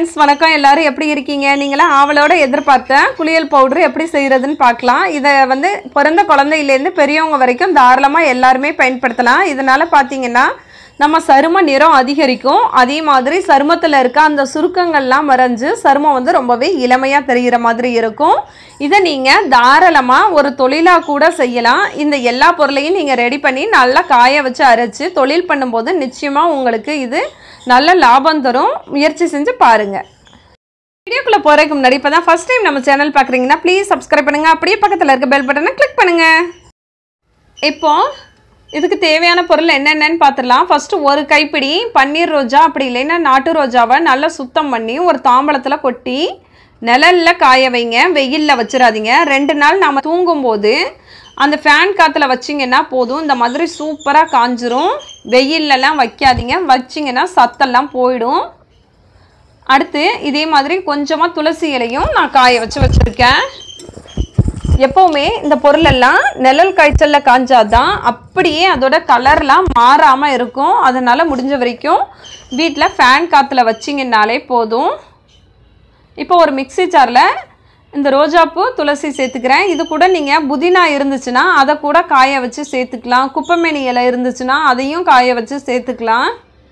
friends வணக்கம் எல்லாரும் எப்படி இருக்கீங்க நீங்களாம் ஆவலோட எதிர்பார்த்த குளியல் பவுடர் எப்படி செய்கிறதுன்னு பார்க்கலாம் இதை வந்து பிறந்த குழந்தையிலேருந்து பெரியவங்க வரைக்கும் தாராளமாக எல்லாருமே பயன்படுத்தலாம் இதனால் பார்த்தீங்கன்னா நம்ம சரும நிறம் அதிகரிக்கும் அதே மாதிரி சருமத்தில் இருக்க அந்த சுருக்கங்கள்லாம் மறைஞ்சு சருமம் வந்து ரொம்பவே இளமையாக தெரிகிற மாதிரி இருக்கும் இதை நீங்கள் தாராளமாக ஒரு தொழிலாக கூட செய்யலாம் இந்த எல்லா பொருளையும் நீங்கள் ரெடி பண்ணி நல்லா காய வச்சு அரைச்சு தொழில் பண்ணும்போது நிச்சயமாக உங்களுக்கு இது நல்ல லாபம் தரும் முயற்சி செஞ்சு பாருங்கள் வீடியோக்குள்ளே போகிறதுக்கு முன்னாடி இப்போ தான் ஃபஸ்ட் டைம் நம்ம சேனல் பார்க்குறீங்கன்னா ப்ளீஸ் சப்ஸ்கிரைப் பண்ணுங்கள் அப்படியே பக்கத்தில் இருக்க பெல் பட்டனை கிளிக் பண்ணுங்கள் இப்போ இதுக்கு தேவையான பொருள் என்னென்னன்னு பார்த்துடலாம் ஃபஸ்ட்டு ஒரு கைப்பிடி பன்னீர் ரோஜா அப்படி இல்லைன்னா நாட்டு ரோஜாவை நல்லா சுத்தம் பண்ணி ஒரு தாம்பளத்தில் கொட்டி நிழலில் காய வைங்க வெயிலில் வச்சிடாதீங்க ரெண்டு நாள் நாம் தூங்கும்போது அந்த ஃபேன் காற்றுல வச்சிங்கன்னா போதும் இந்த மாதிரி சூப்பராக காஞ்சிரும் வெயில்லலாம் வைக்காதீங்க வச்சிங்கன்னா சத்தெல்லாம் போயிடும் அடுத்து இதே மாதிரி கொஞ்சமாக துளசி இலையும் நான் காய வச்சு வச்சுருக்கேன் எப்போவுமே இந்த பொருளெல்லாம் நிழல் காய்ச்சலில் காய்ச்சாதான் அப்படியே அதோட கலர்லாம் மாறாமல் இருக்கும் அதனால் முடிஞ்ச வரைக்கும் வீட்டில் ஃபேன் காற்றுல வச்சிங்கன்னாலே போதும் இப்போ ஒரு மிக்ஸி ஜாரில் இந்த ரோஜாப்பூ துளசி சேர்த்துக்கிறேன் இது கூட நீங்கள் புதினா இருந்துச்சுன்னா அதை கூட காய வச்சு சேர்த்துக்கலாம் குப்பைமேனி இலை இருந்துச்சுன்னா அதையும் காய வச்சு சேர்த்துக்கலாம்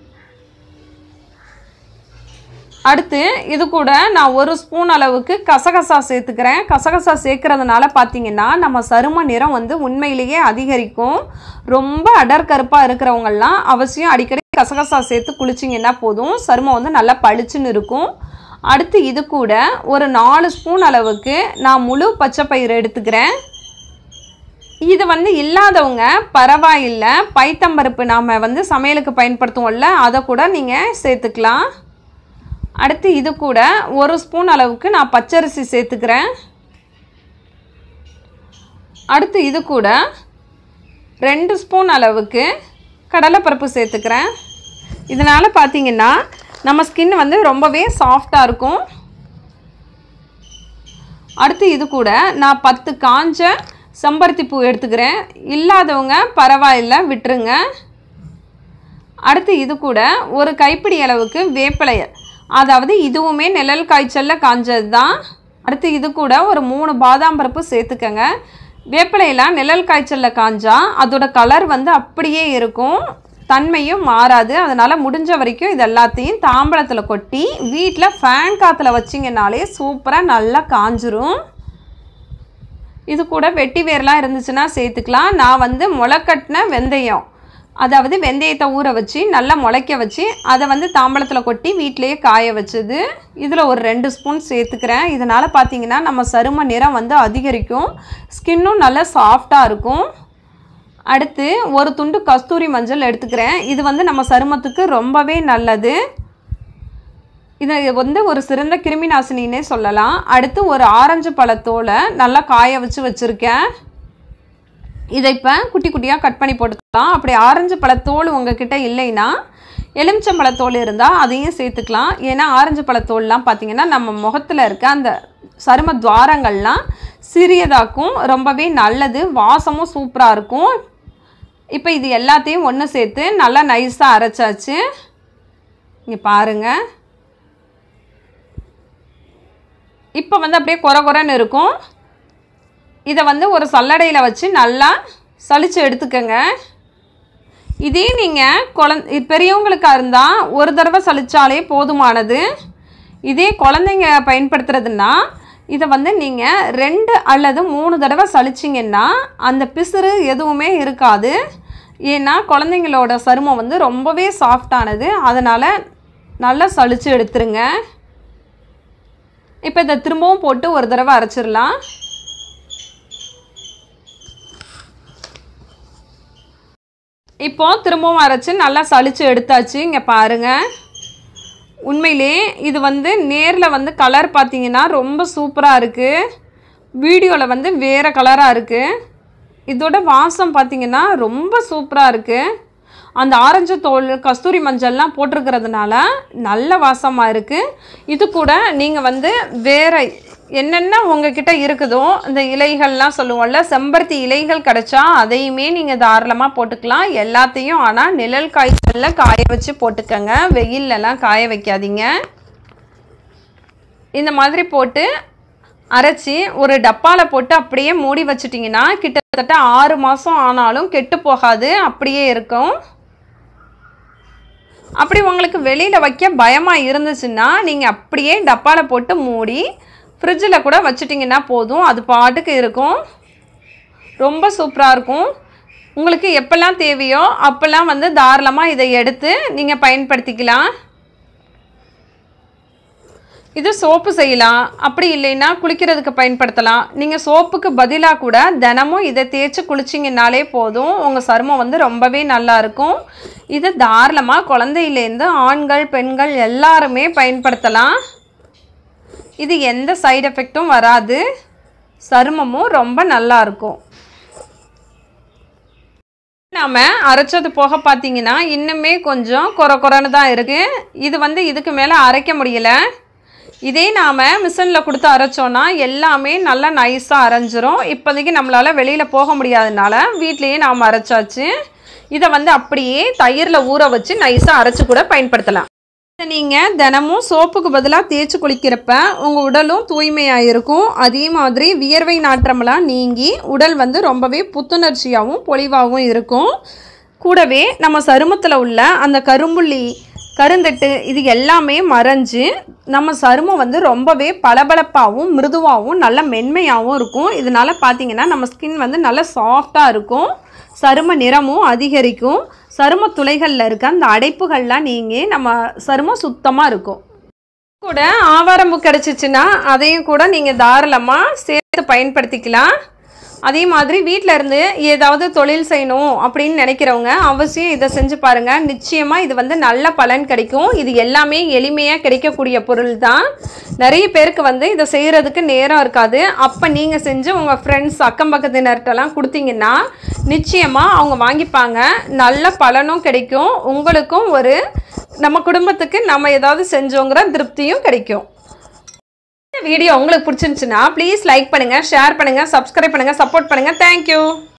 அடுத்து இது கூட நான் ஒரு ஸ்பூன் அளவுக்கு கசகசா சேர்த்துக்கிறேன் கசகசா சேர்க்கறதுனால பார்த்தீங்கன்னா நம்ம சரும நிறம் வந்து உண்மையிலேயே அதிகரிக்கும் ரொம்ப அடர்கருப்பாக இருக்கிறவங்கெல்லாம் அவசியம் அடிக்கடி கசகசா சேர்த்து குளிச்சிங்கன்னா போதும் சருமம் வந்து நல்லா பளிச்சுன்னு இருக்கும் அடுத்து இது கூட ஒரு நாலு ஸ்பூன் அளவுக்கு நான் முழு பச்சை பயிறு எடுத்துக்கிறேன் இது வந்து இல்லாதவங்க பரவாயில்ல பைத்தம்பருப்பு நாம் வந்து சமையலுக்கு பயன்படுத்துவோம்ல அதை கூட நீங்கள் சேர்த்துக்கலாம் அடுத்து இது கூட ஒரு ஸ்பூன் அளவுக்கு நான் பச்சரிசி சேர்த்துக்கிறேன் அடுத்து இது கூட ரெண்டு ஸ்பூன் அளவுக்கு கடலைப்பருப்பு சேர்த்துக்கிறேன் இதனால் பார்த்தீங்கன்னா நம்ம ஸ்கின் வந்து ரொம்பவே சாஃப்டாக இருக்கும் அடுத்து இது கூட நான் பத்து காஞ்ச செம்பருத்தி பூ எடுத்துக்கிறேன் இல்லாதவங்க பரவாயில்ல விட்டுருங்க அடுத்து இது கூட ஒரு கைப்பிடி அளவுக்கு வேப்பிலை அதாவது இதுவுமே நிழல் காய்ச்சலில் காஞ்சது தான் அடுத்து இது கூட ஒரு மூணு பாதாம் பருப்பு சேர்த்துக்கங்க வேப்பிலையெல்லாம் நிழல் காய்ச்சலில் காஞ்சா அதோட கலர் வந்து அப்படியே இருக்கும் தன்மையும் மாறாது அதனால் முடிஞ்ச வரைக்கும் இது எல்லாத்தையும் தாம்பளத்தில் கொட்டி வீட்டில் ஃபேன் காற்றுல வச்சிங்கனாலே சூப்பராக நல்லா காஞ்சிரும் இது கூட வெட்டி வேர்லாம் இருந்துச்சுன்னா சேர்த்துக்கலாம் நான் வந்து முளைக்கட்டின வெந்தயம் அதாவது வெந்தயத்தை ஊற வச்சு நல்லா முளைக்க வச்சு அதை வந்து தாம்பளத்தில் கொட்டி வீட்டிலேயே காய வச்சது இதில் ஒரு ரெண்டு ஸ்பூன் சேர்த்துக்கிறேன் இதனால் பார்த்தீங்கன்னா நம்ம சரும நிறம் வந்து அதிகரிக்கும் ஸ்கின்னும் நல்லா சாஃப்டாக இருக்கும் அடுத்து ஒரு துண்டு கஸ்தூரி மஞ்சள் எடுத்துக்கிறேன் இது வந்து நம்ம சருமத்துக்கு ரொம்பவே நல்லது இது வந்து ஒரு சிறந்த கிருமி நாசினின்னே சொல்லலாம் அடுத்து ஒரு ஆரஞ்சு பழத்தோலை நல்லா காய வச்சு வச்சுருக்கேன் இதை இப்போ குட்டி குட்டியாக கட் பண்ணி போட்டுக்கலாம் அப்படி ஆரஞ்சு பழத்தோல் உங்ககிட்ட இல்லைன்னா எலுமிச்சம்பழத்தோல் இருந்தால் அதையும் சேர்த்துக்கலாம் ஏன்னா ஆரஞ்சு பழத்தோல்லாம் பார்த்தீங்கன்னா நம்ம முகத்தில் இருக்க அந்த சரும துவாரங்கள்லாம் சிறியதாக்கும் ரொம்பவே நல்லது வாசமும் சூப்பராக இருக்கும் இப்போ இது எல்லாத்தையும் ஒன்று சேர்த்து நல்லா நைஸாக அரைச்சாச்சு இங்கே பாருங்கள் இப்போ வந்து அப்படியே குறை குறைன்னு இருக்கும் இதை வந்து ஒரு சல்லடையில் வச்சு நல்லா சலிச்சு எடுத்துக்கோங்க இதே நீங்கள் குழந்தை பெரியவங்களுக்காக இருந்தால் ஒரு தடவை சலிச்சாலே போதுமானது இதே குழந்தைங்க பயன்படுத்துறதுன்னா இதை வந்து நீங்கள் ரெண்டு அல்லது மூணு தடவை சலிச்சிங்கன்னா அந்த பிசுறு எதுவுமே இருக்காது ஏன்னா குழந்தைங்களோட சருமம் வந்து ரொம்பவே சாஃப்டானது அதனால் நல்லா சலிச்சு எடுத்துருங்க இப்போ இதை திரும்பவும் போட்டு ஒரு தடவை அரைச்சிடலாம் இப்போ திரும்பவும் அரைச்சி நல்லா சலிச்சு எடுத்தாச்சு இங்கே பாருங்கள் உண்மையிலே இது வந்து நேரில் வந்து கலர் பார்த்தீங்கன்னா ரொம்ப சூப்பராக இருக்குது வீடியோவில் வந்து வேறு கலராக இருக்குது இதோட வாசம் பார்த்தீங்கன்னா ரொம்ப சூப்பராக இருக்குது அந்த ஆரஞ்சு தோல் கஸ்தூரி மஞ்சள்லாம் போட்டிருக்கிறதுனால நல்ல வாசமாக இருக்குது இது கூட நீங்கள் வந்து வேறு என்னென்ன உங்ககிட்ட இருக்குதோ இந்த இலைகள்லாம் சொல்லுவோம்ல செம்பருத்தி இலைகள் கிடைச்சா அதையுமே நீங்கள் தாராளமாக போட்டுக்கலாம் எல்லாத்தையும் ஆனால் நிழல் காய்ச்சலில் காய வச்சு போட்டுக்கங்க வெயில்லலாம் காய வைக்காதீங்க இந்த மாதிரி போட்டு அரைச்சி ஒரு டப்பாவில் போட்டு அப்படியே மூடி வச்சிட்டிங்கன்னா கிட்டத்தட்ட ஆறு மாதம் ஆனாலும் கெட்டு போகாது அப்படியே இருக்கும் அப்படி உங்களுக்கு வெளியில் வைக்க பயமாக இருந்துச்சுன்னா நீங்கள் அப்படியே டப்பாவில் போட்டு மூடி ஃப்ரிட்ஜில் கூட வச்சிட்டிங்கன்னா போதும் அது பாட்டுக்கு இருக்கும் ரொம்ப சூப்பராக இருக்கும் உங்களுக்கு எப்போல்லாம் தேவையோ அப்போல்லாம் வந்து தாராளமாக இதை எடுத்து நீங்கள் பயன்படுத்திக்கலாம் இது சோப்பு செய்யலாம் அப்படி இல்லைன்னா குளிக்கிறதுக்கு பயன்படுத்தலாம் நீங்கள் சோப்புக்கு பதிலாக கூட தினமும் இதை தேய்ச்சி குளிச்சிங்கனாலே போதும் உங்கள் சருமம் வந்து ரொம்பவே நல்லா இருக்கும் இது தாராளமாக குழந்தையிலேருந்து ஆண்கள் பெண்கள் எல்லாருமே பயன்படுத்தலாம் இது எந்த சைடு எஃபெக்ட்டும் வராது சருமமும் ரொம்ப நல்லா இருக்கும் நாம் அரைச்சது போக பார்த்தீங்கன்னா இன்னுமே கொஞ்சம் குறை குறைன்னு தான் இருக்குது இது வந்து இதுக்கு மேலே அரைக்க முடியல இதே நாம் மிஷினில் கொடுத்து அரைச்சோன்னா எல்லாமே நல்லா நைஸாக அரைஞ்சிரும் இப்போதைக்கு நம்மளால் வெளியில் போக முடியாதனால வீட்லேயே நாம் அரைச்சாச்சு இதை வந்து அப்படியே தயிரில் ஊற வச்சு நைஸாக அரைச்சி கூட பயன்படுத்தலாம் இதை நீங்கள் தினமும் சோப்புக்கு பதிலாக தேய்ச்சி குளிக்கிறப்ப உங்கள் உடலும் தூய்மையாக இருக்கும் அதே மாதிரி வியர்வை நாற்றமெல்லாம் நீங்கி உடல் வந்து ரொம்பவே புத்துணர்ச்சியாகவும் பொலிவாகவும் இருக்கும் கூடவே நம்ம சருமத்தில் உள்ள அந்த கரும்புள்ளி கருந்தட்டு இது எல்லாமே மறைஞ்சு நம்ம சருமம் வந்து ரொம்பவே பளபளப்பாகவும் மிருதுவாகவும் நல்ல மென்மையாகவும் இருக்கும் இதனால பார்த்தீங்கன்னா நம்ம ஸ்கின் வந்து நல்ல சாஃப்டாக இருக்கும் சரும நிறமும் அதிகரிக்கும் சரும துளைகளில் இருக்க அந்த அடைப்புகள்லாம் நீங்கி நம்ம சருமம் சுத்தமாக இருக்கும் கூட ஆவாரம்பு கிடச்சிச்சின்னா அதையும் கூட நீங்கள் தாராளமாக சேர்த்து பயன்படுத்திக்கலாம் அதே மாதிரி வீட்டில் இருந்து ஏதாவது தொழில் செய்யணும் அப்படின்னு நினைக்கிறவங்க அவசியம் இதை செஞ்சு பாருங்கள் நிச்சயமாக இது வந்து நல்ல பலன் கிடைக்கும் இது எல்லாமே எளிமையாக கிடைக்கக்கூடிய பொருள் தான் நிறைய பேருக்கு வந்து இதை செய்கிறதுக்கு நேரம் இருக்காது அப்போ நீங்கள் செஞ்சு உங்கள் ஃப்ரெண்ட்ஸ் அக்கம் பக்கத்தினர்கிட்டலாம் கொடுத்தீங்கன்னா நிச்சயமாக அவங்க வாங்கிப்பாங்க நல்ல பலனும் கிடைக்கும் உங்களுக்கும் ஒரு நம்ம குடும்பத்துக்கு நம்ம ஏதாவது செஞ்சோங்கிற திருப்தியும் கிடைக்கும் இந்த வீடியோ உங்களுக்கு பிடிச்சிருந்துச்சுன்னா ப்ளீஸ் லைக் பண்ணுங்கள் ஷேர் பண்ணுங்கள் சப்ஸ்கிரைப் பண்ணுங்கள் சப்போர்ட் பண்ணுங்கள் தேங்க்யூ